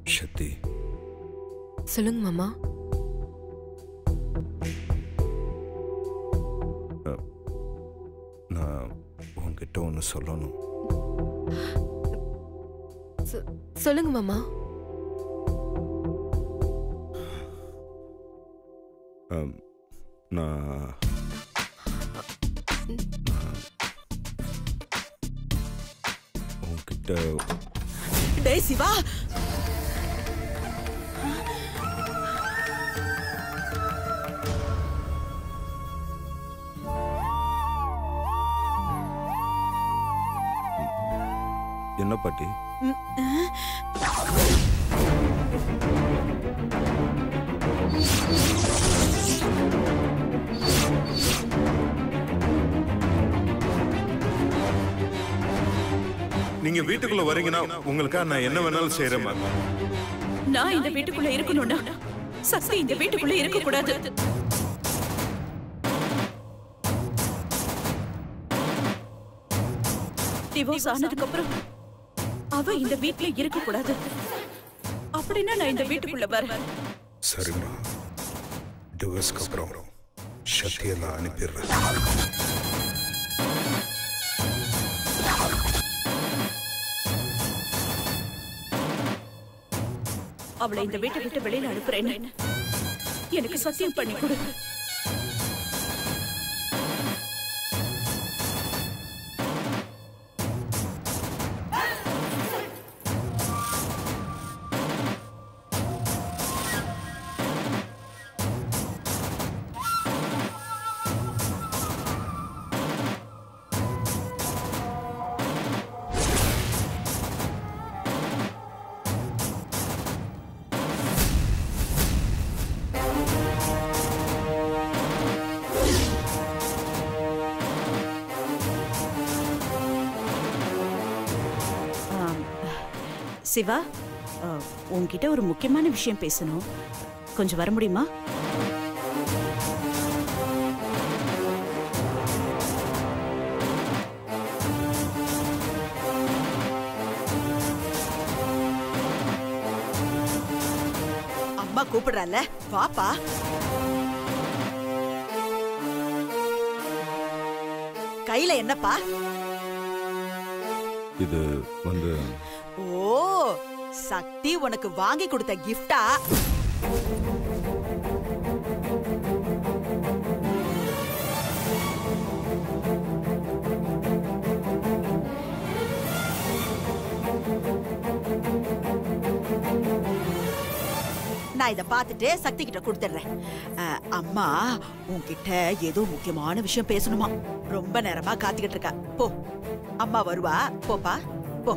சக்தி சொல்லுங்க மாமா நான் உன்கிட்ட ஒன்று சொல்லணும் சொ- சொல்லுங்க மாமா அம், நான் நான் உன்கிட்ட டேய் சிவா என்ன பாட்டி நீங்க வீட்டுக்குள்ள வரீங்கன்னா உங்களுக்கா நான் என்ன வேணாலும் செய்யறேன் நான் இந்த வீட்டுக்குள்ள இருக்கணும்னா சக்தி இந்த வீட்டுக்குள்ள இருக்க கூடாது டிவோர்ஸ் ஆனதுக்கு அப்புறம் அவ இந்த வீட்ல இருக்க கூடாது அப்படின்னா நான் இந்த வீட்டுக்குள்ள வரேன் சரிம்மா டிவோர்ஸ்க்கு அப்புறம் சக்தியெல்லாம் அனுப்பிடுறேன் அவளை இந்த வீட்டை விட்டு வெளியில அனுப்புறேன்னு எனக்கு சத்தியம் பண்ணி கொடு ஆம். சிவா ஆ, உன்கிட்ட ஒரு முக்கியமான விஷயம் பேசணும் கொஞ்சம் வர முடியுமா அம்மா கூப்பிடுறால வாப்பா கையில என்னப்பா இது வந்து ஓ சக்தி உனக்கு வாங்கி கொடுத்த கிஃப்டா நான் இத பார்த்துட்டு சக்தி கிட்ட கொடுத்துடுறேன் அஹ், அம்மா உன்கிட்ட ஏதோ முக்கியமான விஷயம் பேசணுமா ரொம்ப நேரமா காத்துக்கிட்டு இருக்கா போ அம்மா வருவா போப்பா போ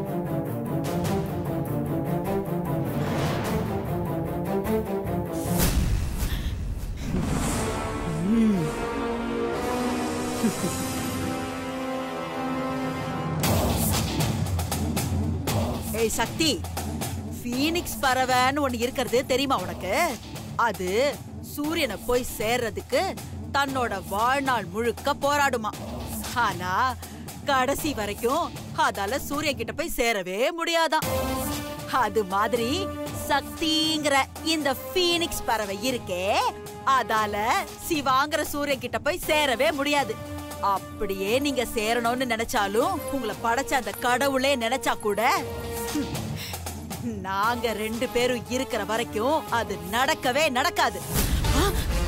ஏய் சக்தி ஃபீனிக்ஸ் பறவைன்னு ஒண்ணு இருக்கிறது தெரியுமா உனக்கு அது சூரியனை போய் சேர்றதுக்கு தன்னோட வாழ்நாள் முழுக்க போராடுமா ஆனா கடைசி வரைக்கும் அதால சூரியன் கிட்ட போய் சேரவே முடியாதாம் அது மாதிரி சக்திங்கிற இந்த ஃபீனிக்ஸ் பறவை இருக்கே அதால சிவாங்கிற சூரியன் கிட்ட போய் சேரவே முடியாது அப்படியே நீங்க சேரணும்னு நினைச்சாலும் உங்களை படைச்ச அந்த கடவுளே நினைச்சா கூட ஹம், நாங்க ரெண்டு பேரும் இருக்கிற வரைக்கும் அது நடக்கவே நடக்காது ஆ,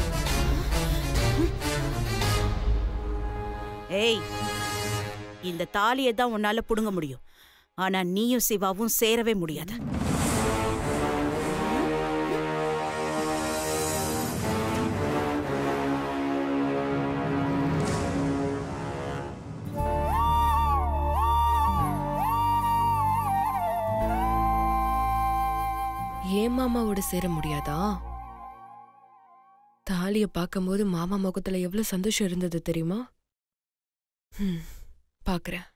ஏய் இந்த தாலியை தான் உன்னால புடுங்க முடியும் ஆனா நீயும் சிவாவும் சேரவே முடியாது ஏன் மாமாவோட சேர முடியாதா தாலிய பார்க்கும்போது மாமா முகத்துல எவ்வளவு சந்தோஷம் இருந்தது தெரியுமா ம், பார்க்கறேன்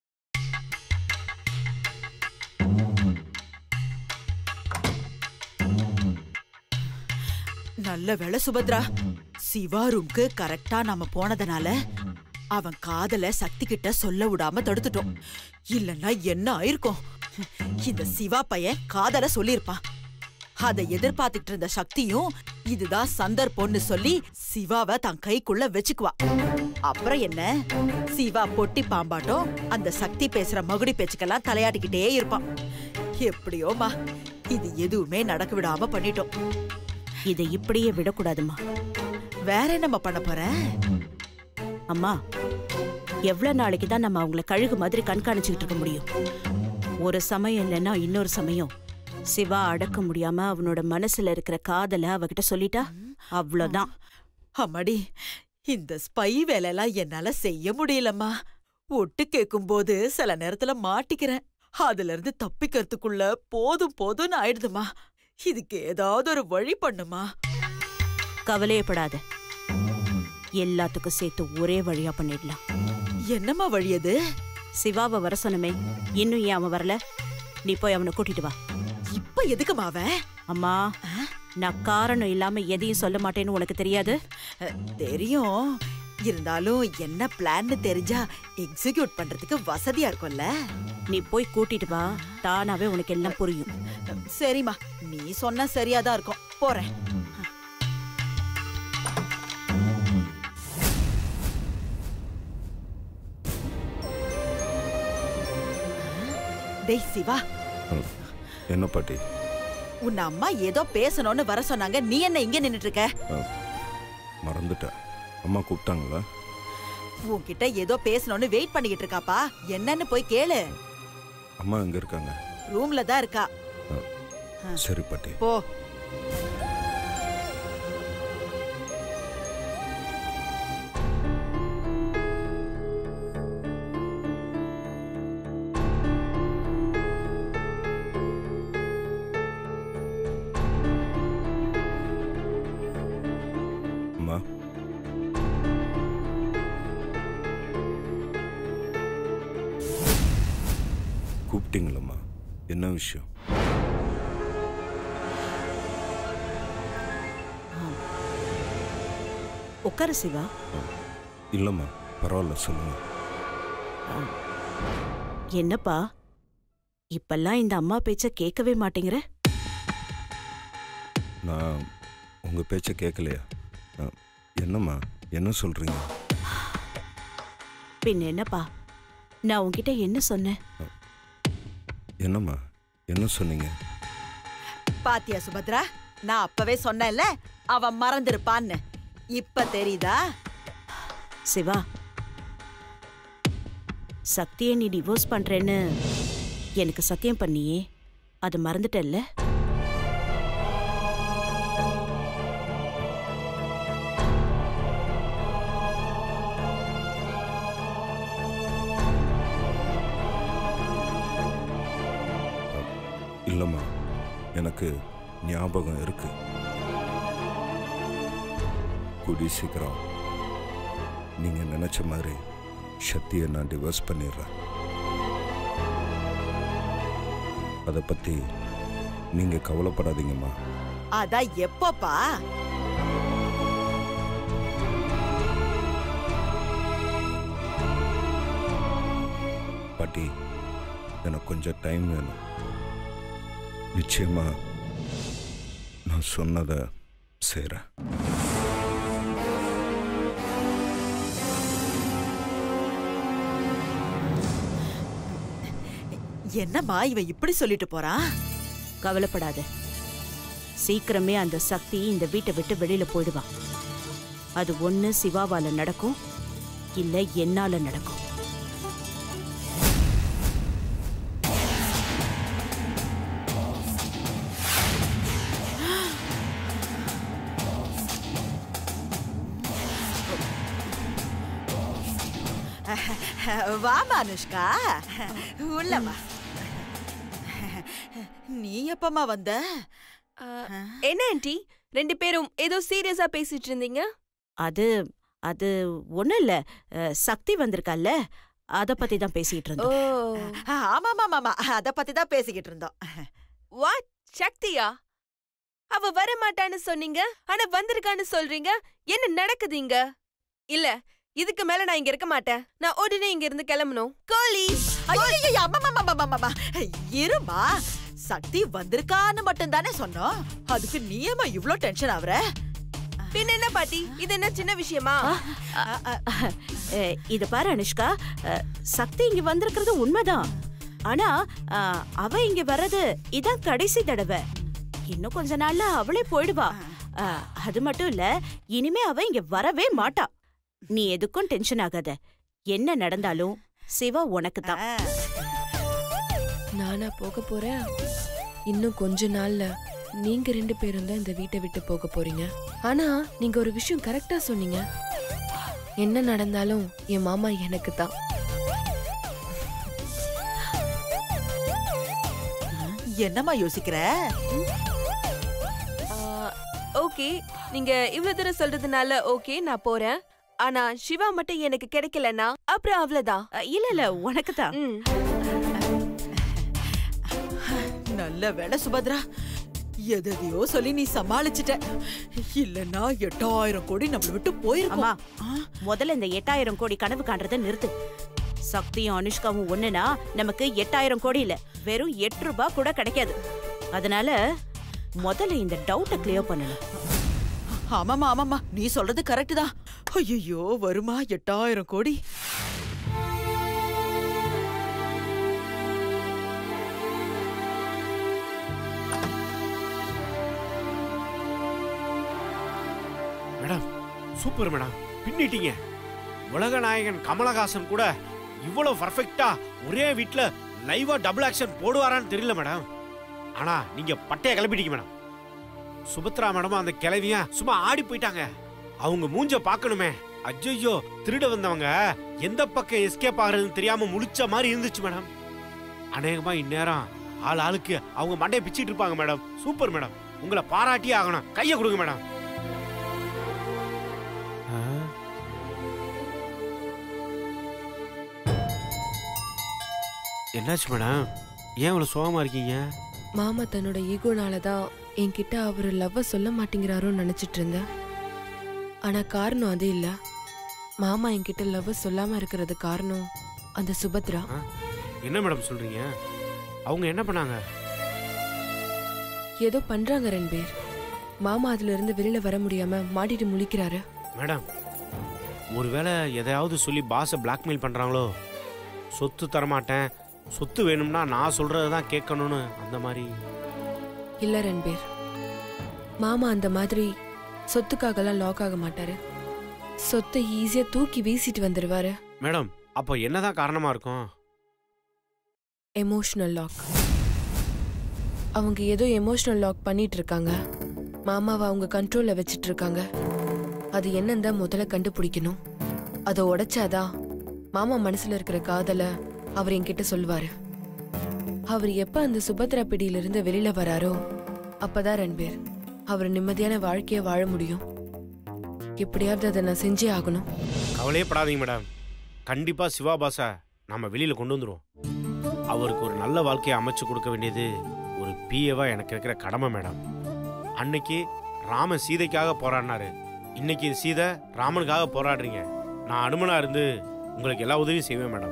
நல்ல வேளை சுபத்ரா சிவா ரூம்க்கு கரெக்டா நாம போனதுனால அவன் காதல சக்தி கிட்ட சொல்ல விடாம தடுத்துட்டோம் இல்லன்னா என்ன ஆயிருக்கும் இந்த சிவா பையன் காதல சொல்லிருப்பான் அதை எதிர்பார்த்துட்டு இருந்த சக்தியும் இதுதான் சந்தர்ப்பம்னு சொல்லி சிவாவை தன் கைக்குள்ள வச்சுக்குவா அப்புறம் என்ன சிவா பொட்டி பாம்பாட்டம் அந்த சக்தி பேசுற மகுடி பேச்சுக்கெல்லாம் தலையாட்டிக்கிட்டே இருப்பான் எப்படியோமா இது எதுவுமே நடக்க விடாம பண்ணிட்டோம் இதை இப்படியே விடக்கூடாதும்மா வேற என்னம்மா பண்ண போற அம்மா எவ்வளவு நாளைக்கு தான் நம்ம அவங்கள கழுகு மாதிரி கண்காணிச்சுக்கிட்டு இருக்க முடியும் ஒரு சமயம் இல்லைன்னா இன்னொரு சமயம் சிவா அடக்க முடியாம அவனோட மனசுல இருக்கிற காதல அவகிட்ட சொல்லிட்டா அவ்வளவுதான் அம்மாடி இந்த ஸ்பை வேலையெல்லாம் என்னால செய்ய முடியலம்மா ஒட்டு கேட்கும்போது சில நேரத்துல மாட்டிக்கிறேன் அதுல இருந்து தப்பிக்கிறதுக்குள்ள போதும் போதும்னு ஆயிடுதுமா இதுக்கு ஏதாவது ஒரு வழி பண்ணுமா கவலையப்படாத எல்லாத்துக்கும் சேர்த்து ஒரே வழியா பண்ணிடலாம் என்னம்மா வழி அது சிவாவை வர சொன்னமே இன்னும் ஏன் அவன் வரல நீ போய் அவனை கூட்டிட்டு வா இப்ப எதுக்குமா அவன் அம்மா நான் காரணம் இல்லாம எதையும் சொல்ல மாட்டேன்னு உனக்கு தெரியாது அஹ், தெரியும் இருந்தாலும் என்ன பிளான்னு தெரிஞ்சா எக்ஸிக்யூட் பண்றதுக்கு வசதியா இருக்கும்ல நீ போய் கூட்டிட்டு வா தானாவே உனக்கு எல்லாம் புரியும் சரிம்மா நீ சொன்னா சரியாதான் இருக்கும் போறேன் டேய் சிவா ம். என்ன பாட்டி உன் அம்மா ஏதோ பேசணும்னு வர சொன்னாங்க நீ என்ன இங்க நின்னுட்டு இருக்க அஹ், மறந்துட்டேன் அம்மா கூப்பிட்டாங்களா உன்கிட்ட ஏதோ பேசணும்னு வெயிட் பண்ணிக்கிட்டு இருக்காப்பா என்னன்னு போய் கேளு அம்மா எங்க இருக்காங்க ரூம்ல தான் இருக்கா சரி பாட்டி போ அம்மா கூப்பிட்டீங்களம்மா என்ன விஷயம் உட்காரு சிவா இல்லைம்மா பரவாயில்ல சொல்லுங்க என்னப்பா இப்பெல்லாம் இந்த அம்மா பேச்ச கேட்கவே மாட்டேங்கிற நான் உங்கள் பேச்சை கேட்கலையா அஹ், என்னம்மா என்ன சொல்கிறீங்க பின்ன என்னப்பா நான் உன்கிட்ட என்ன சொன்னேன் என்னம்மா என்ன சொன்னீங்க பாத்தியா சுபத்ரா நான் அப்பவே சொன்னேன்ல அவன் மறந்திருப்பான்னு இப்ப தெரியுதா சிவா சக்தியை நீ டிவோர்ஸ் பண்றேன்னு எனக்கு சத்தியம் பண்ணியே அது மறந்துட்டல்ல இல்லைம்மா எனக்கு ஞாபகம் இருக்கு கூடி சீக்கிரம் நீங்கள் நினச்ச மாதிரி சக்தியை நான் டிவோர்ஸ் பண்ணிடுறேன் அதை பற்றி நீங்கள் கவலைப்படாதீங்கம்மா அதான் எப்பப்பா பாட்டி எனக்கு கொஞ்சம் டைம் வேணும் நிச்சயமா நான் சொன்னதை செய்கிறேன் என்னம்மா இவன் இப்படி சொல்லிட்டு போறான் கவலைப்படாத சீக்கிரமே அந்த சக்தி இந்த வீட்டை விட்டு வெளியில போயிடுவா அது ஒண்ணு சிவாவால நடக்கும் இல்ல என்னால நடக்கும் வாமா அனுஷ்கா உள்ள வா நீ எப்பமா வந்த ஆ, என்ன ஆண்டி ரெண்டு பேரும் ஏதோ சீரியஸா பேசிட்டு இருந்தீங்க அது அது ஒண்ணும் இல்ல அஹ், சக்தி வந்திருக்கால்ல அத பத்தி தான் பேசிட்டு ஓ இருந்தோம் ஆமாமாமாமா அத பத்தி தான் பேசிக்கிட்டு இருந்தோம் வாட் சக்தியா அவ வர மாட்டான்னு சொன்னீங்க ஆனா வந்திருக்கான்னு சொல்றீங்க என்ன நடக்குது இங்க இல்ல இதுக்கு மேல நான் இங்க இருக்க மாட்டேன் நான் உடனே இங்க இருந்து கிளம்பணும் கோலி ஐயையைய, அம்மம்மம்மம்மம்மம்ம. இருமா சக்தி வந்திருக்கான்னு மட்டும் தானே சொன்னோம் அதுக்கு நீயமா இவ்ளோ டென்ஷன் ஆவற பின்ன என்ன பாட்டி இது என்ன சின்ன விஷயமா அஹ், இத பாரு அனுஷ்கா அஹ், சக்தி இங்க வந்திருக்கிறது உண்மைதான் ஆனா அஹ், அவ இங்க வர்றது இதான் கடைசி தடவை இன்னும் கொஞ்ச நாள்ல அவளே போயிடுவா அஹ், அது மட்டும் இல்ல இனிமே அவ இங்க வரவே மாட்டா நீ எதுக்கும் டென்ஷன் ஆகாத என்ன நடந்தாலும் சிவா உனக்கு தான் நானா போக போறேன் இன்னும் கொஞ்ச நாள்ல நீங்க ரெண்டு பேரும் தான் இந்த வீட்டை விட்டு போக போறீங்க ஆனா நீங்க ஒரு விஷயம் கரெக்டா சொன்னீங்க என்ன நடந்தாலும் என் மாமா எனக்கு தான் என்னம்மா யோசிக்கிற ஓகே நீங்க இவ்வளவு தூரம் சொல்றதுனால ஓகே நான் போறேன் ஆனா சிவா மட்டும் எனக்கு கிடைக்கலன்னா அப்புறம் அவ்வளவுதான் அஹ், இல்ல இல்ல உனக்கு தான் ம். நல்ல வேலை சுபத்ரா எதையோ சொல்லி நீ சமாளிச்சிட்ட இல்லன்னா எட்டாயிரம் கோடி நம்மள விட்டு அம்மா போயிருக்கோம் முதல்ல இந்த எட்டாயிரம் கோடி கனவு காண்றதை நிறுத்து சக்தியும் அனுஷ்காவும் ஒண்ணுனா நமக்கு எட்டாயிரம் கோடி இல்ல வெறும் எட்டு ரூபாய் கூட கிடைக்காது அதனால முதல்ல இந்த டவுட்டை கிளியர் பண்ணணும் ஆமாமா ஆமாமா நீ சொல்றது கரெக்ட் தான் ஐயோ வருமா எட்டாயிரம் கோடி மேடம் சூப்பர் மேடம் பின்னிட்டீங்க உலக நாயகன் கமலஹாசன் கூட இவ்வளவு பர்ஃபெக்ட்டா ஒரே வீட்ல லைவா டபுள் ஆக்ஷன் போடுவாரான்னு தெரியல மேடம் ஆனா நீங்க பட்டைய கிளப்பிட்டீங்க மேடம் சுபத்ரா மேடம் அந்த கிளவிய சும்மா ஆடி போயிட்டாங்க அவங்க மூஞ்ச பார்க்கணுமே அஜ்ஜோ திருட வந்தவங்க எந்த பக்கம் எஸ்கேப் ஆகுறதுன்னு தெரியாம முழிச்ச மாதிரி இருந்துச்சு மேடம் அநேகமா இந்நேரம் ஆள் ஆளுக்கு அவங்க மண்டையை பிச்சிட்டு இருப்பாங்க மேடம் சூப்பர் மேடம் உங்களை பாராட்டியே ஆகணும் கையை கொடுங்க மேடம் ஆ? என்னாச்சு மேடம் ஏன் இவ்வளவு சோகமா இருக்கீங்க மாமா தன்னோட ஈகோனால தான் என்கிட்ட அவர் லவ்வ சொல்ல மாட்டேங்கிறாரோன்னு நினைச்சிட்டு இருந்தேன் ஆனா காரணம் அது இல்ல மாமா என்கிட்ட லவ் சொல்லாம இருக்கிறது காரணம் அந்த சுபத்ரா என்ன மேடம் சொல்றீங்க அவங்க என்ன பண்ணாங்க ஏதோ பண்றாங்க ரெண்டு பேர் மாமா அதுல இருந்து வெளியில வர முடியாம மாட்டிட்டு முழிக்கிறாரு மேடம் ஒருவேளை எதையாவது சொல்லி பாஸை பிளாக்மெயில் பண்றாங்களோ சொத்து தரமாட்டேன் சொத்து வேணும்னா நான் சொல்றதை தான் கேட்கணும்னு அந்த மாதிரி இல்ல ரன்பீர் மாமா அந்த மாதிரி சொத்துக்காகலாம் லாக் ஆக மாட்டாரு சொத்தை ஈஸியா தூக்கி வீசிட்டு வந்துருவாரு மேடம் அப்போ என்னதான் காரணமா இருக்கும் எமோஷனல் லாக் அவங்க ஏதோ எமோஷனல் லாக் பண்ணிட்டு இருக்காங்க மாமாவை அவங்க கண்ட்ரோல்ல வச்சிட்டு இருக்காங்க அது என்னன்னு தான் முதல்ல கண்டுபிடிக்கணும் அதை உடைச்சாதான் மாமா மனசுல இருக்கிற காதல அவர் என்கிட்ட சொல்லுவாரு அவர் எப்ப அந்த சுபத்ரா பிடியிலிருந்து வெளியில வராரோ அப்பதான் ரன்பீர் அவர் நிம்மதியான வாழ்க்கைய வாழ முடியும் எப்படியாவது அதை நான் செஞ்சே ஆகணும் கவலையே படாதீங்க மேடம் கண்டிப்பா சிவா பாஸை நாம வெளியில கொண்டு வந்துருவோம் அவருக்கு ஒரு நல்ல வாழ்க்கையை அமைச்சு கொடுக்க வேண்டியது ஒரு பிஏவா எனக்கு இருக்கிற கடமை மேடம் அன்னைக்கு ராமன் சீதைக்காக போராடினாரு இன்னைக்கு சீதை ராமனுக்காக போராடுறீங்க நான் அனுமனா இருந்து உங்களுக்கு எல்லா உதவியும் செய்வேன் மேடம்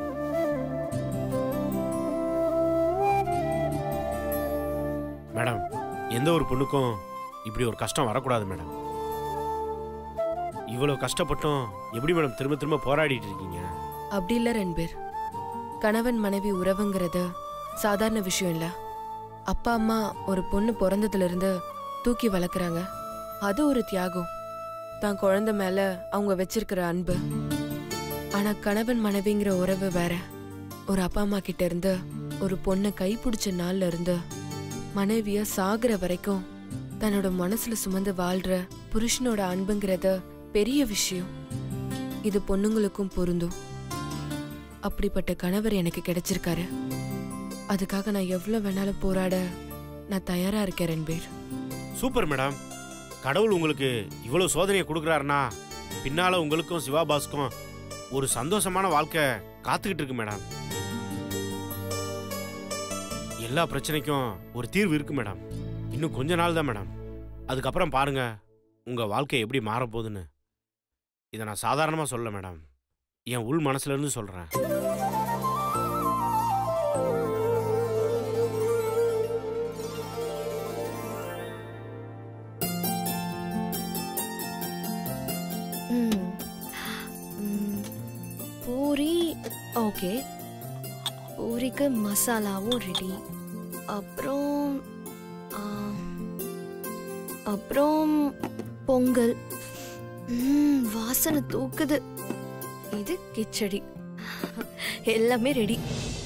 மேடம் எந்த ஒரு பொண்ணுக்கும் இப்படி ஒரு கஷ்டம் வரக்கூடாது மேடம் இவ்வளவு கஷ்டப்பட்டும் எப்படி மேடம் திரும்ப திரும்ப போராடிட்டு இருக்கீங்க அப்படி இல்ல ரன்பீர் கணவன் மனைவி உறவுங்கிறது சாதாரண விஷயம் இல்ல அப்பா அம்மா ஒரு பொண்ணு பிறந்ததுல இருந்து தூக்கி வளர்க்குறாங்க அது ஒரு தியாகம் தான் குழந்தை மேல அவங்க வச்சிருக்கிற அன்பு ஆனா கணவன் மனைவிங்கிற உறவு வேற ஒரு அப்பா அம்மா கிட்ட இருந்து ஒரு பொண்ணை கைப்பிடிச்ச நாள்ல இருந்து மனைவிய சாகுற வரைக்கும் தன்னோட மனசுல சுமந்து வாழ்ற புருஷனோட அன்புங்கிறது பெரிய விஷயம் இது பொண்ணுங்களுக்கும் பொருந்தும் அப்படிப்பட்ட கணவர் எனக்கு கிடைச்சிருக்காரு அதுக்காக நான் எவ்வளவு வேணாலும் போராட நான் தயாரா இருக்கேன் ரன்பீர் சூப்பர் மேடம் கடவுள் உங்களுக்கு இவ்வளவு சோதனையை கொடுக்குறாருன்னா பின்னால உங்களுக்கும் சிவாபாஸ்க்கும் ஒரு சந்தோஷமான வாழ்க்கை காத்துக்கிட்டு இருக்கு மேடம் எல்லா பிரச்சனைக்கும் ஒரு தீர்வு இருக்கு மேடம் இன்னும் கொஞ்ச நாள் தான் மேடம் அதுக்கப்புறம் பாருங்க உங்க வாழ்க்கை எப்படி மாறப்போகுதுன்னு இதை நான் சாதாரணமாக சொல்ல மேடம் என் உள் மனசுல இருந்து சொல்றேன் ஓகே பூரிக்கு மசாலாவும் ரெடி அப்புறம் ஆ, அப்புறம் பொங்கல் ம், வாசனை தூக்குது இது கிச்சடி எல்லாமே ரெடி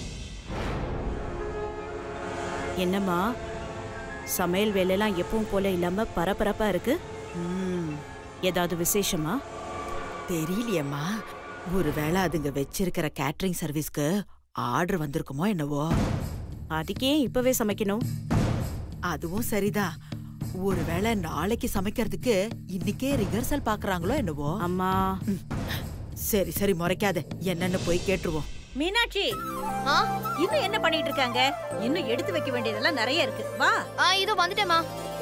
என்னம்மா சமையல் வேலையெல்லாம் எப்பவும் போல இல்லாம பரபரப்பா இருக்கு ம், ஏதாவது விசேஷமா தெரியலையேம்மா ஒருவேளை அதுங்க வச்சிருக்கிற கேட்டரிங் சர்வீஸ்க்கு ஆர்டர் வந்திருக்குமோ என்னவோ அதுக்கே இப்பவே சமைக்கணும் அதுவும் சரிதான் ஒருவேளை நாளைக்கு சமைக்கிறதுக்கு இன்னைக்கே ரிஹர்சல் பாக்குறாங்களோ என்னவோ அம்மா சரி சரி முறைக்காத என்னன்னு போய் கேட்டுருவோம் மீனாட்சி ஆ இன்னும் என்ன பண்ணிட்டு இருக்காங்க இன்னும் எடுத்து வைக்க வேண்டியதெல்லாம் நிறைய இருக்கு வா ஆ இதோ வந்துட்டேம்மா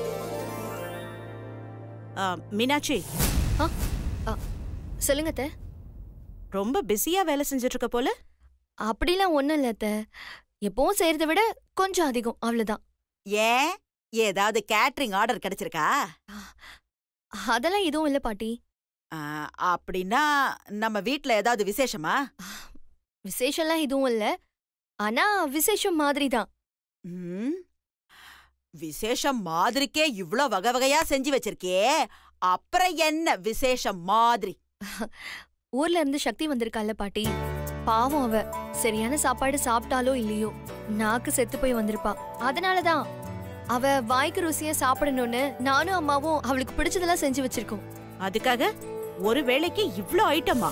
ஆ, மீனாட்சி சொல்லுங்க அத்தை ரொம்ப பிஸியா வேலை செஞ்சுட்டு இருக்க போல அப்படிலாம் ஒண்ணும் இல்ல அத்தை எப்பவும் செய்யறதை விட கொஞ்சம் அதிகம் அவ்வளவுதான் ஏன் ஏதாவது கேட்டரிங் ஆர்டர் கிடைச்சிருக்கா அதெல்லாம் எதுவும் இல்ல பாட்டி ஆ, அப்படின்னா நம்ம வீட்ல ஏதாவது விசேஷமா விசேஷம்லாம் எதுவும் இல்ல ஆனா விசேஷம் மாதிரி தான் ம், விசேஷம் மாதிரிக்கே இவ்ளோ வகை வகையா செஞ்சு வச்சிருக்கியே அப்புறம் என்ன விசேஷம் மாதிரி ஊர்ல இருந்து சக்தி வந்திருக்கால பாட்டி பாவம் அவ சரியான சாப்பாடு சாப்பிட்டாலோ இல்லையோ நாக்கு செத்து போய் வந்திருப்பா அதனாலதான் அவ வாய்க்கு ருசியா சாப்பிடணும்னு நானும் அம்மாவும் அவளுக்கு பிடிச்சதெல்லாம் செஞ்சு வச்சிருக்கோம் அதுக்காக ஒரு வேளைக்கு இவ்ளோ ஐட்டமா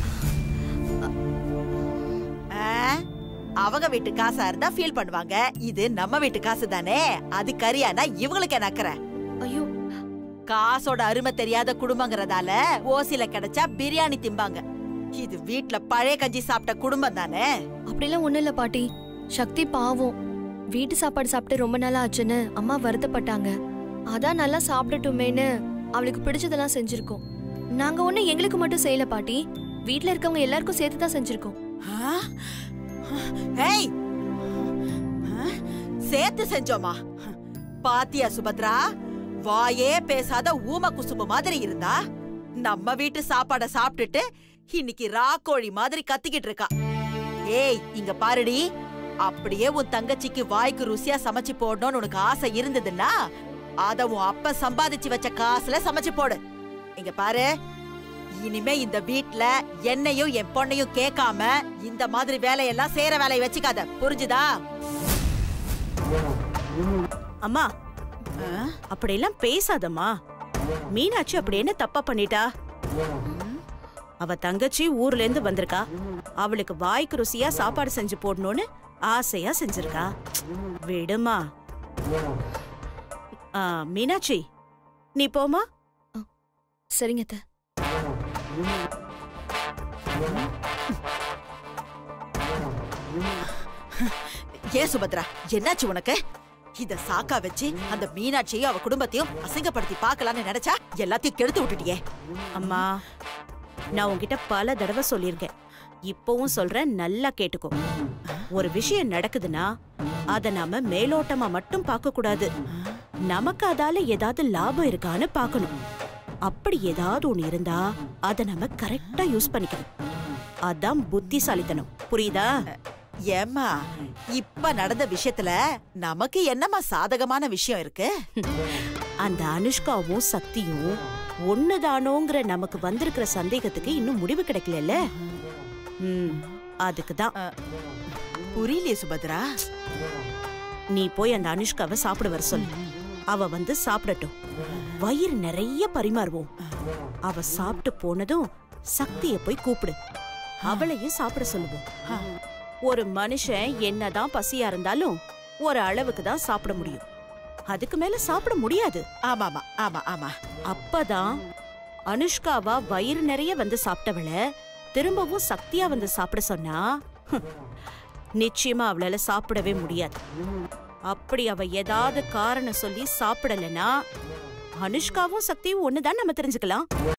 ஆ, அவங்க வீட்டு காசா இருந்தா ஃபீல் பண்ணுவாங்க இது நம்ம வீட்டு காசு தானே அது கரியானா இவங்களுக்கு என்ன அக்கறை ஐயோ காசோட அருமை தெரியாத குடும்பங்கிறதால ஓசில கிடைச்சா பிரியாணி திம்பாங்க இது வீட்ல பழைய கஞ்சி சாப்பிட்ட குடும்பம் தானே அப்படிலாம் ஒண்ணும் இல்ல பாட்டி சக்தி பாவம் வீட்டு சாப்பாடு சாப்பிட்டு ரொம்ப நாளா ஆச்சுன்னு அம்மா வருத்தப்பட்டாங்க அதான் நல்லா சாப்பிடட்டுமேன்னு அவளுக்கு பிடிச்சதெல்லாம் செஞ்சிருக்கோம் நாங்க ஒண்ணு எங்களுக்கு மட்டும் செய்யல பாட்டி வீட்ல இருக்கவங்க எல்லாருக்கும் சேர்த்து தான் செஞ்சிருக்கோம் ஆ? ஏய் ஆ? சேர்த்து செஞ்சோமா பாத்தியா சுபத்ரா வாயே பேசாத ஊம குசும்பு மாதிரி இருந்தா நம்ம வீட்டு சாப்பாட சாப்பிட்டுட்டு இன்னைக்கு ராக்கோழி மாதிரி கத்திக்கிட்டு இருக்கா ஏய் இங்க பாருடி அப்படியே உன் தங்கச்சிக்கு வாய்க்கு ருசியா சமைச்சு போடணும்னு உனக்கு ஆசை இருந்ததுன்னா அத உன் அப்ப சம்பாதிச்சு வச்ச காசுல சமைச்சு போடு இங்க பாரு இனிமே இந்த வீட்ல என்னையும் என் பொண்ணையும் கேட்காம இந்த மாதிரி வேலையெல்லாம் சேர வேலையை வச்சுக்காத புரிஞ்சுதா அம்மா ஆ? அப்படியெல்லாம் பேசாதம்மா மீனாட்சி அப்படி என்ன தப்பா பண்ணிட்டா அவ தங்கச்சி ஊர்ல இருந்து வந்திருக்கா அவளுக்கு வாய்க்கு ருசியா சாப்பாடு செஞ்சு போடணும்னு ஆசையா செஞ்சிருக்கா விடுமா ஆ, மீனாட்சி நீ போமா சரிங்க அத்தை ஏன் சுபத்ரா என்னாச்சு உனக்கு இத சாக்கா வச்சு அந்த மீனாட்சியும் அவ குடும்பத்தையும் அசிங்கப்படுத்தி பார்க்கலாம்னு நினைச்சா எல்லாத்தையும் கெடுத்து விட்டுட்டியே அம்மா நான் உன்கிட்ட பல தடவை சொல்லியிருக்கேன் இப்பவும் சொல்றேன் நல்லா கேட்டுக்கோ ஒரு விஷயம் நடக்குதுன்னா அத நாம மேலோட்டமா மட்டும் பார்க்க கூடாது நமக்கு அதால ஏதாவது லாபம் இருக்கான்னு பார்க்கணும் அப்படி ஏதாவது ஒண்ணு இருந்தா அத நம்ம கரெக்டா யூஸ் பண்ணிக்கணும் அதான் புத்திசாலித்தனம் புரியுதா ஏம்மா இப்ப நடந்த விஷயத்துல நமக்கு என்னம்மா சாதகமான விஷயம் இருக்கு அந்த அனுஷ்காவும் சக்தியும் ஒண்ணுதானோங்கிற நமக்கு வந்திருக்கிற சந்தேகத்துக்கு இன்னும் முடிவு கிடைக்கல ம் அதுக்கு தான் புரியலையே சுபத்ரா நீ போய் அந்த அனுஷ்காவை சாப்பிட வர சொல்லு அவ வந்து சாப்பிடட்டும் வயிறு நிறைய பரிமாறுவோம் அவ சாப்பிட்டு போனதும் சக்திய போய் கூப்பிடு அவளையும் சாப்பிட சொல்லுவோம் ஒரு மனுஷன் என்னதான் பசியா இருந்தாலும் ஒரு அளவுக்கு தான் சாப்பிட முடியும் அதுக்கு மேல சாப்பிட முடியாது ஆமாமா ஆமா ஆமா அப்பதான் அனுஷ்காவா வயிறு நிறைய வந்து சாப்பிட்டவள திரும்பவும் சக்தியா வந்து சாப்பிட சொன்னா ஹம், நிச்சயமா அவளால சாப்பிடவே முடியாது அப்படி அவ ஏதாவது காரணம் சொல்லி சாப்பிடலனா அனுஷ்காவும் சக்தியும் ஒண்ணுதான் நம்ம தெரிஞ்சுக்கலாம்